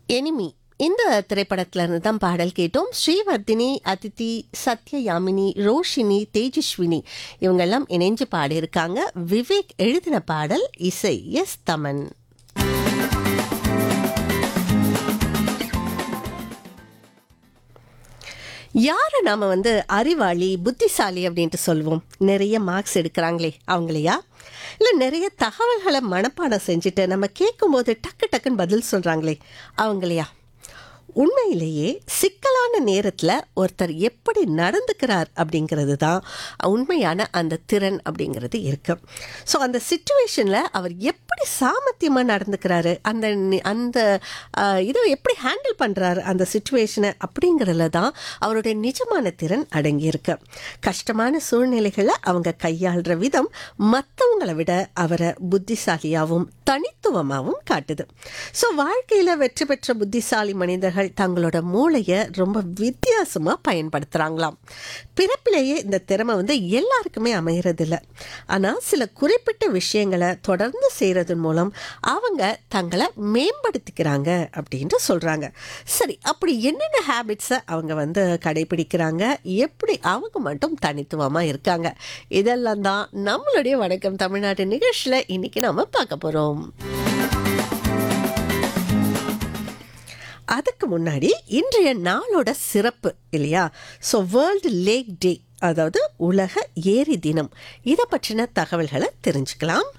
enemy இந்த திரைப்படத்துல இருந்து தான் பாடல் கேட்டோம் ஸ்ரீவர்தினி அதித்தி சத்யயாமினி ரோஷினி தேஜஸ்வினி இவங்கெல்லாம் இணைஞ்சு பாடியிருக்காங்க விவேக் எழுதின பாடல் இசை எஸ் தமன் யாரை நாம வந்து அறிவாளி புத்திசாலி அப்படின்ட்டு சொல்லுவோம் நிறைய மார்க்ஸ் எடுக்கிறாங்களே அவங்களையா இல்லை நிறைய தகவல்களை மனப்பாடம் செஞ்சுட்டு நம்ம கேட்கும்போது டக்கு டக்குன்னு பதில் சொல்கிறாங்களே அவங்களையா உண்மையிலேயே சிக்கலான நேரத்தில் ஒருத்தர் எப்படி நடந்துக்கிறார் அப்படிங்கிறது தான் உண்மையான அந்த திறன் அப்படிங்கிறது இருக்கு ஸோ அந்த சுச்சுவேஷனில் அவர் எப்படி சாமர்த்தியமாக நடந்துக்கிறாரு அந்த நி- அந்த ஆஹ், இதை எப்படி ஹேண்டில் பண்ணுறாரு அந்த சுச்சுவேஷனை அப்படிங்கிறதுல தான் அவருடைய நிஜமான திறன் அடங்கியிருக்கு கஷ்டமான சூழ்நிலைகளை அவங்க கையாளுற விதம் மற்றவங்களை விட அவரை புத்திசாலியாகவும் தனித்துவமாகவும் காட்டுது ஸோ வாழ்க்கையில் வெற்றி பெற்ற புத்திசாலி மனிதர்கள் தங்களோட மூளையை ரொம்ப வித்தியாசமாக பயன்படுத்துகிறாங்களாம் பிறப்பிலேயே இந்த திறமை வந்து எல்லாருக்குமே அமையறதில்ல ஆனால் சில குறிப்பிட்ட விஷயங்களை தொடர்ந்து செய்கிறதன் மூலம் அவங்க தங்களை மேம்படுத்திக்கிறாங்க அப்படின்ட்டு சொல்கிறாங்க சரி அப்படி என்னென்ன ஹேபிட்ஸை அவங்க வந்து கடைபிடிக்கிறாங்க எப்படி அவங்க மட்டும் தனித்துவமாக இருக்காங்க இதெல்லாம் தான் நம்மளுடைய வணக்கம் தமிழ்நாடு நிகழ்ச்சியில் இன்னைக்கு நம்ம பார்க்க போகிறோம் அதுக்கு முன்னாடி இன்றைய நாளோட சிறப்பு இல்லையா ஸோ வேர்ல்டு லேக் டே அதாவது உலக ஏரி தினம் இதை பற்றின தகவல்களை தெரிஞ்சுக்கலாம்